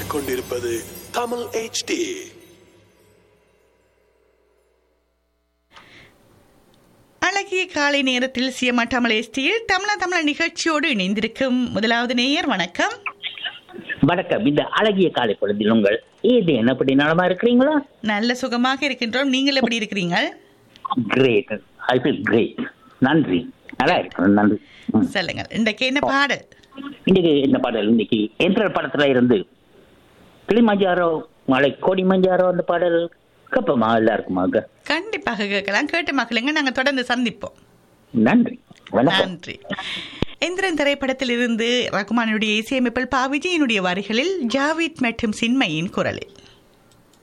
கேட்டுக்கொண்டிருப்பது தமிழ் HD அழகிய காலை நேரத்தில் சியமாட்டாமல் எஸ்டியில் தமிழா தமிழ நிகழ்ச்சியோடு இணைந்திருக்கும் முதலாவது நேயர் வணக்கம் வணக்கம் இந்த அழகிய காலை பொழுதில் உங்கள் ஏது என்னப்படி நலமா இருக்கிறீங்களா நல்ல சுகமாக இருக்கின்றோம் நீங்கள் எப்படி இருக்கிறீங்க கிரேட் ஐ ஃபீல் கிரேட் நன்றி நல்லா இருக்கிறேன் நன்றி ம். சொல்லுங்கள் இன்றைக்கு என்ன பாடல் இன்னைக்கு இந்த பாடல் இன்னைக்கு என்ற படத்துல இருந்து கிளிமஞ்சாரோ மலை கோடி மஞ்சாரோ அந்த பாடல் கப்பமா எல்லாருக்குமாக கண்டிப்பாக கேட்கலாம் கேட்டு மக்களுங்க நாங்கள் தொடர்ந்து சந்திப்போம் நன்றி வணக்கம் நன்றி எந்திரன் திரைப்படத்தில் இருந்து ரகுமானுடைய இசையமைப்பில் பா விஜயனுடைய வரிகளில் ஜாவித் மற்றும் சின்மையின் குரலில்